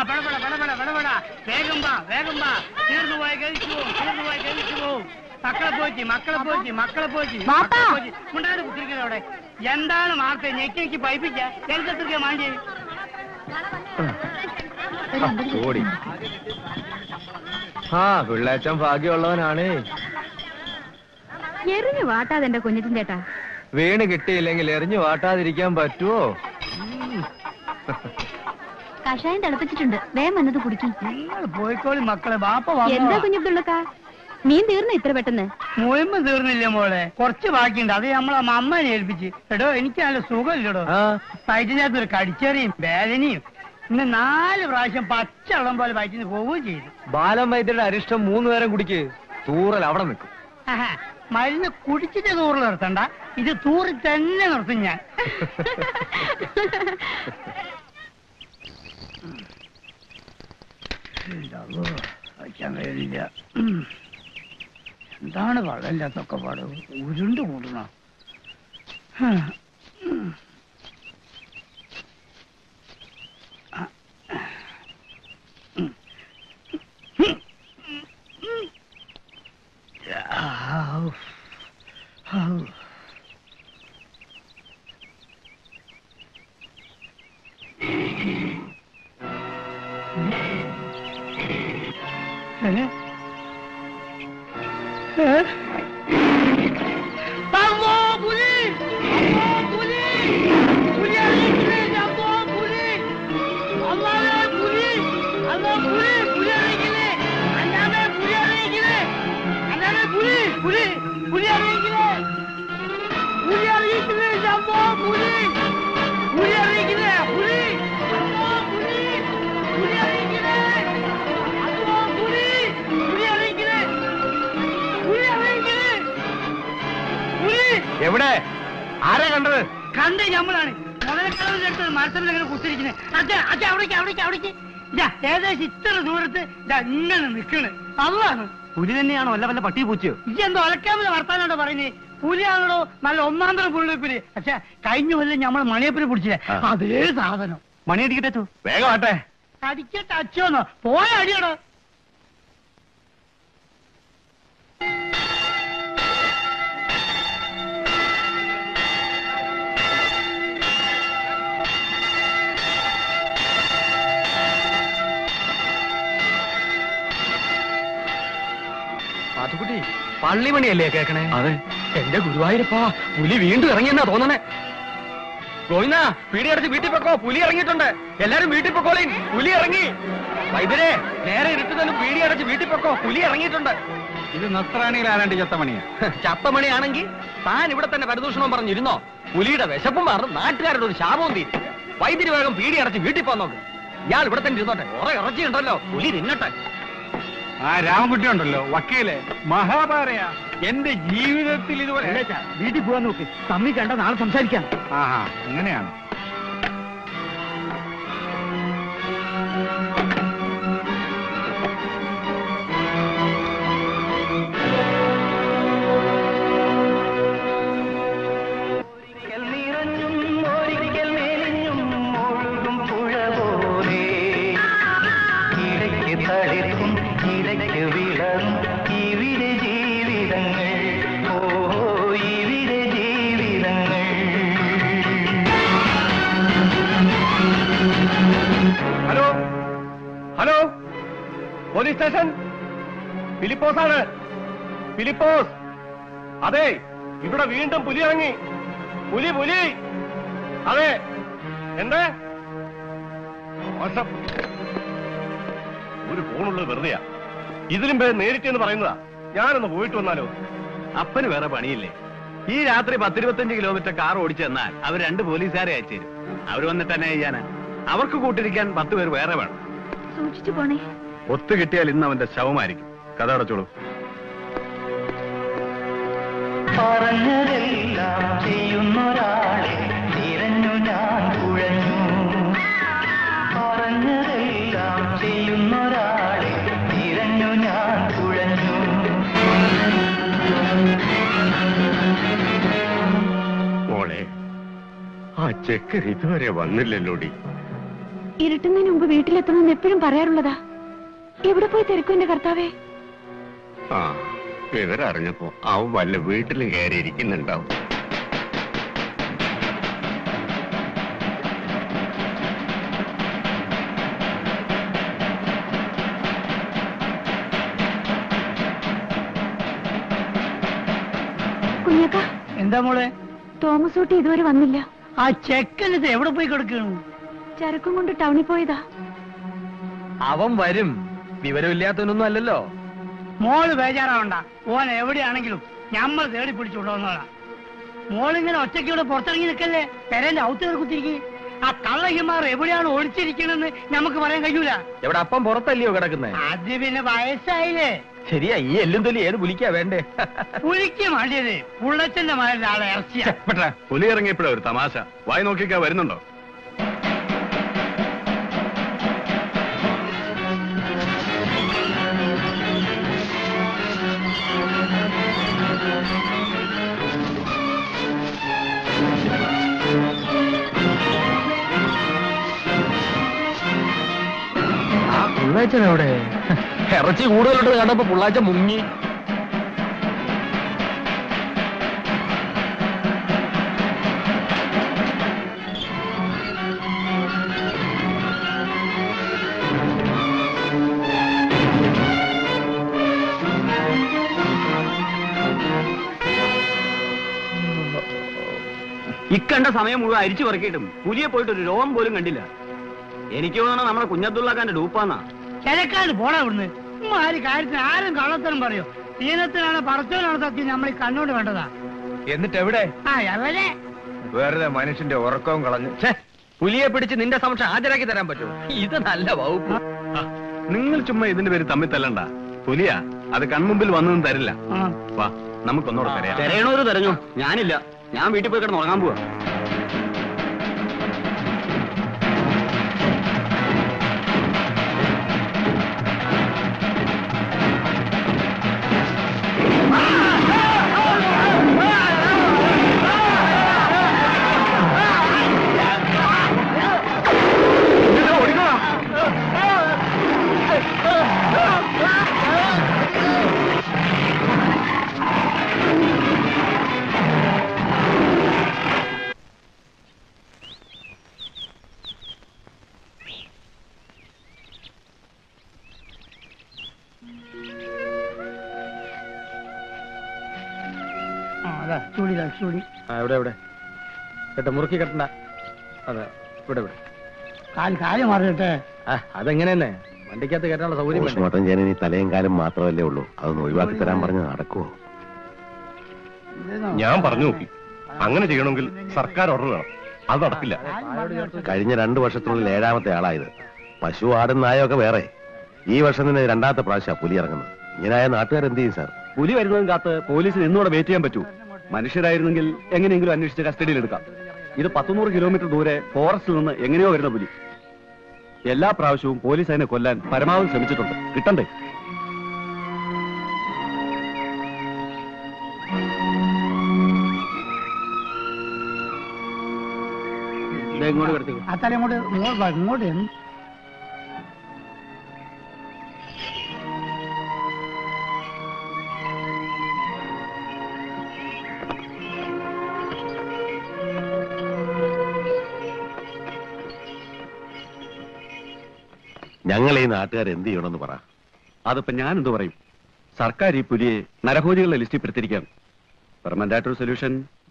പടപട പടപട പടപട വേഗം വാ വേഗം വാ തീർന്നു പോയി കഴിച്ചു പോവും തീർന്നു പോയി കഴിച്ചു പോവും മക്കളെ പോറ്റി മക്കളെ പോറ്റി മക്കളെ പോറ്റി വാപ്പാ. ഉണ്ടാകുന്ന കുത്തിരിക്കുന്നത് അവിടെ എന്താണ് വാർത്ത ഞെക്കി ഞെക്കി പൈപ്പിക്ക എനിക്കെത്തിരിക്കാൻ വേണ്ടി ഓടി ആ പിള്ളേച്ചൻ ഭാഗ്യമുള്ളവനാണേ എറിഞ്ഞു വാട്ടാതെ എന്റെ കുഞ്ഞിറ്റിൻ ചേട്ടാ വീണ് കിട്ടിയില്ലെങ്കിൽ എറിഞ്ഞു വാട്ടാതിരിക്കാൻ പറ്റുമോ കഷായം തിളപ്പിച്ചിട്ടുണ്ട് വേഗം വന്നത് കുടിക്കും നിങ്ങൾ പോയിക്കോളി മക്കളെ ബാപ്പ എന്താ വന്നോ കുഞ്ഞിട്ടുള്ളക്കാ മീൻ തീർന്നു ഇത്ര പെട്ടെന്ന് മുയമ്പ് തീർന്നില്ല മോളെ കുറച്ച് ബാക്കിയുണ്ട് അത് നമ്മളെ അമ്മനെ ഏൽപ്പിച്ച് എടോ എനിക്ക് നല്ല സുഖമില്ലടോ ആ വയറ്റിനകത്ത് ഒരു കടിച്ചെറിയും വേദനയും ഇന്ന് നാല് പ്രാവശ്യം പച്ചവെള്ളം പോലെ വയറ്റിന് പോവുകയും ചെയ്തു ബാലം വൈദ്യരുടെ അരിഷ്ടം മൂന്ന് നേരം കുടിക്ക് തൂറൽ അവിടെ നിൽക്കും ആഹാ, മരുന്ന് കുടിച്ചിട്ട് തൂറ് നിർത്തണ്ട ഇത് തൂറി തന്നെ നിർത്തും ഞാൻ ഇതല്ലോ, വയ്ക്കാൻ കഴിയില്ല. ഉം. എന്താണ് വെള്ളമില്ലാത്തൊക്കെ പാട് ഉരുണ്ട് കൂട്ടണ ഏ? ഏ? അമ്മോ, പുലി! അമ്മോ, പുലി! പുലി ഇറങ്ങിയിട്ടില്ലേ? അമ്മോ, പുലി! അമ്മാവേ, പുലി! അമ്മോ, പുലി! പുലി ഇറങ്ങിയില്ലേ? അന്നാമേ, പുലി ഇറങ്ങിയില്ലേ? അന്നാമേ, പുലി! പുലി! പുലി ഇറങ്ങിയില്ലേ? പുലി ഇറങ്ങിയിട്ടില്ലേ? അമ്മോ, പുലി! പുലി ഇറങ്ങിയില്ലേ? പുലി! അമ്മോ, പുലി! പുലി ഇറങ്ങിയില്ലേ? അമ്മോ, പുലി! പുലി ഇറങ്ങിയില്ലേ? പുലി ഇറങ്ങിയില്ലേ? പുലി! എവിടെ ആരാ കണ്ടത് കണ്ട് നമ്മളാണ് മുതലക്കടവിന്റെ അടുത്ത് മരത്തിൽ ഇങ്ങനെ കുത്തിരിക്കുന്നത് അച്ഛാ അച്ഛാ അവിടേക്ക് അവിടേക്ക് അവിടേക്ക് ഇതാ ഏകദേശം ഇത്ര ദൂരത്ത് ഇതാ ഇങ്ങനെ നിൽക്കണ് അതാണ് പുലി തന്നെയാണോ അല്ല വല്ല പട്ടി പൂച്ചയോ ഈ എന്തോ ഒലക്കാമെന്ന് വർത്താനാണോ പറയുന്നത് പുലിയാണോ നല്ല ഒന്നാം തരം പുള്ളിപ്പില് പക്ഷെ കഴിഞ്ഞ കൊല്ലം നമ്മൾ മണിയപ്പിനെ പിടിച്ചില്ലേ ആ. അതേ സാധനം മണി അടിക്കട്ടെ വേഗം ആട്ടെ അടിക്കട്ടെ അച്ഛന്നോ പോയ അടിയടോ പാത്തുക്കുട്ടി പള്ളിമണിയല്ലേ കേക്കണേ അതെ എന്റെ ഗുരുവായൂരപ്പാ പുലി വീണ്ടും ഇറങ്ങിയെന്നാ തോന്നണേ ഗോവിന്ദ പീടി അടച്ച് വീട്ടിൽ പൊക്കോ പുലി ഇറങ്ങിയിട്ടുണ്ട് എല്ലാരും വീട്ടിൽ പൊക്കോളീൻ പുലി ഇറങ്ങി വൈദ്യരെ നേരെ ഇരുട്ട് തന്നെ പീടി അടച്ച് വീട്ടിൽ പൊക്കോ പുലി ഇറങ്ങിയിട്ടുണ്ട് ഇത് നസ്രാണിയിൽ ആരാണ്ട് ചത്തമണിയാ ചത്തമണിയാണെങ്കിൽ താൻ ഇവിടെ തന്നെ പരിദൂഷണം പറഞ്ഞിരുന്നോ പുലിയുടെ വിശപ്പും മാറും നാട്ടുകാരുടെ ഒരു ശാപവും തീരും വൈദ്യുതി വേഗം പീടി അടച്ച് വീട്ടിൽ പോകാൻ നോക്ക് ഇയാൾ ഇവിടെ തന്നെ ഇരുന്നോട്ടെ കുറെ ഇറച്ചി ഉണ്ടല്ലോ പുലി തിന്നട്ടെ ആ രാമകുട്ടി ഉണ്ടല്ലോ വക്കീല് മഹാഭാരയാ എന്റെ ജീവിതത്തിൽ ഇതുപോലെ വീട്ടിൽ പോവാൻ നോക്ക് തമ്മി കണ്ട നാളെ സംസാരിക്കാം ആഹാ അങ്ങനെയാണ് hello hello police station Philipose ആണ് ഫിലിപ്പോസ് അതെ ഇവിടെ വീണ്ടും പുലി ഇറങ്ങി പുലി പുലി അതെ എന്ത് മോശം ഒരു ഫോണുള്ളത് വെറുതെയാ ഇതിലും പേര് നേരിട്ട് എന്ന് പറയുന്നതാ ഞാനൊന്ന് പോയിട്ട് വന്നാലോ അപ്പന് വേറെ പണിയില്ലേ ഈ രാത്രി പത്തിരുപത്തഞ്ച് കിലോമീറ്റർ കാർ ഓടിച്ചു തന്നാൽ അവർ രണ്ട് പോലീസുകാരെ അയച്ചു തരും അവർ വന്നിട്ട് തന്നെ ചെയ്യാനാ അവർക്ക് കൂട്ടിരിക്കാൻ പത്ത് പേർ വേറെ വേണം സൂക്ഷിച്ചു പോണേ ഒത്തു കിട്ടിയാൽ ഇന്ന് അവന്റെ ശവമായിരിക്കും കഥ അടച്ചോളൂ പറഞ്ഞതെല്ലാം ചെയ്യുന്നൊരാളെ തിരഞ്ഞു ഞാൻ കുഴഞ്ഞു പറഞ്ഞതെല്ലാം ചെയ്യുന്നൊരാളെ തിരഞ്ഞു ഞാൻ കുഴഞ്ഞു മോളെ ആ ചെക്കൻ ഇതുവരെ വന്നില്ലല്ലോടി ഇരുട്ടുന്നതിന് മുമ്പ് വീട്ടിലെത്തണമെന്ന് എപ്പോഴും പറയാറുള്ളതാ എവിടെ പോയി തിരക്കും എന്റെ കർത്താവേ ആ വിവരം അറിഞ്ഞപ്പോ അവൻ വല്ല വീട്ടിലും കയറി ഇരിക്കുന്നുണ്ടാവും കുഞ്ഞക്ക എന്താ മോളെ തോമസ് ഊട്ടി ഇതുവരെ വന്നില്ല ആ ചെക്കനിത് എവിടെ പോയി കിടക്കുകയാണ് ചരക്കും കൊണ്ട് ടൗണിൽ പോയതാ അവൻ വരും വിവരമില്ലാത്തവനൊന്നും അല്ലല്ലോ മോള് ബേജാറാവണ്ട ഓൻ എവിടെയാണെങ്കിലും ഞമ്മൾ തേടി പിടിച്ചുകൊണ്ടുവന്നോളാം മോളിങ്ങനെ ഒറ്റയ്ക്ക് ഇവിടെ പുറത്തിറങ്ങി നിൽക്കല്ലേ പെരന്റെ ഔത്ത് കുത്തിരിക്കും ആ കള്ളഹിമാർ എവിടെയാണ് ഒളിച്ചിരിക്കണെന്ന് നമുക്ക് പറയാൻ കഴിയൂല എവിടെ അപ്പം പുറത്തല്ലയോ കിടക്കുന്നേ അത് പിന്നെ വയസ്സായില്ലേ ശരിയാ ഈ എല്ലും തൊലി ഏത് പുലിക്കാ വേണ്ടേ പുലിക്ക് മാണ്ടിയത് പുള്ളച്ചന്റെ മാരുടെ ആളെ ഇറച്ചിയ പെട്ടെ പുലി ഇറങ്ങിയപ്പോഴാ ഒരു തമാശ വായി നോക്കിക്കാ വരുന്നുണ്ടോ ആ പുള്ളാച്ചൻ എവിടെ ഇറച്ചി കൂടുതലുണ്ട് കണ്ടപ്പോ പുള്ളാച്ച മുങ്ങി ഇക്കണ്ട സമയം മുഴുവൻ അരിച്ചു പറക്കിയിട്ടും പുലിയെ പോയിട്ട് ഒരു രോഗം പോലും കണ്ടില്ല എനിക്ക് തോന്നണം നമ്മുടെ കുഞ്ഞബ്ദുള്ളക്കാന്റെ ഡൂപ്പാന്നാ കിഴക്കാണ്ട് പോടാ ഇവിടുന്ന് ഉമ്മ ആര് കാര്യത്തിന് ആരും കള്ളത്തരം പറയോ ദീനത്തിനാണ് പറച്ചോനാണ് സത്യം നമ്മൾ ഈ കണ്ണോട് വേണ്ടതാ എന്നിട്ട് എവിടെ ആ എവരെ വെറുതെ മനുഷ്യന്റെ ഉറക്കവും കളഞ്ഞു ഛേ, പുലിയെ പിടിച്ച് നിന്റെ സമക്ഷം ഹാജരാക്കി തരാൻ പറ്റുമോ ഇത് നല്ല വകുപ്പ് ആ, നിങ്ങൾ ചുമ്മാ ഇതിന്റെ പേര് തമ്മിൽ തല്ലണ്ട പുലിയാ അത് കൺമുമ്പിൽ വന്നതും തരില്ല ആ വാ നമുക്കൊന്നൂടെ തരാം തെരയണോര് തെരഞ്ഞു ഞാനില്ല ഞാൻ വീട്ടിൽ പോയി കിടന്ന് ഉറങ്ങാൻ പോവാ ആ അതാ ചൂടി ഇതാ ചൂടി ആ എവിടെ എവിടെ കേട്ടോ മുറുക്കി കെട്ടണ്ട അതെ ഇവിടെ ഇവിടെ കാല് കാല് മാറിയിട്ടെ ആ അതെങ്ങനെ തന്നെ വണ്ടിക്കകത്ത് കയറ്റാനുള്ള സൗകര്യം വേണ്ടേ പോസ്റ്റ്മോർട്ടം ചെയ്യാൻ ഇനി തലയും കാലം മാത്രമല്ലേ ഉള്ളൂ അതൊന്ന് ഒഴിവാക്കി തരാൻ പറഞ്ഞ് നടക്കുവോ ഞാൻ പറഞ്ഞു നോക്കി അങ്ങനെ ചെയ്യണമെങ്കിൽ സർക്കാർ ഓർഡർ വേണം അത് നടക്കില്ല കഴിഞ്ഞ രണ്ടു വർഷത്തിനുള്ളിൽ ഏഴാമത്തെ ആളായത് പശു ആടും നായൊക്കെ വേറെ ഈ വർഷം തന്നെ രണ്ടാമത്തെ പ്രാവശ്യമാണ് പുലി ഇറങ്ങുന്നത് ഇങ്ങനായ നാട്ടുകാർ എന്ത് ചെയ്യും സാർ പുലി വരുന്നതും കാത്ത് പോലീസിന് ഇന്നോടെ വെയിറ്റ് ചെയ്യാൻ പറ്റൂ മനുഷ്യരായിരുന്നെങ്കിൽ എങ്ങനെയെങ്കിലും അന്വേഷിച്ച് കസ്റ്റഡിയിൽ എടുക്കാം ഇത് പത്തുനൂറ് കിലോമീറ്റർ ദൂരെ ഫോറസ്റ്റിൽ നിന്ന് എങ്ങനെയോ വരുന്ന പുലി എല്ലാ പ്രാവശ്യവും പോലീസ് അതിനെ കൊല്ലാൻ പരമാവധി ശ്രമിച്ചിട്ടുണ്ട് കിട്ടണ്ടേ ദേ ഇങ്ങോട്ട് കിടത്തിക്കോ ആ തല ഇങ്ങോട്ട് ഇങ്ങോട്ട് വാ, ഇങ്ങോട്ട് എന്ന്. ഞങ്ങൾ ഈ നാട്ടുകാർ എന്ത് ചെയ്യണമെന്ന് പറ അതിപ്പോ ഞാൻ എന്ത് പറയും സർക്കാർ ഈ പുലിയെ നരഭോജികളുടെ ലിസ്റ്റിൽ പെടുത്തിരിക്കുകയാണ് പെർമനന്റ് ആയിട്ടൊരു സൊല്യൂഷൻ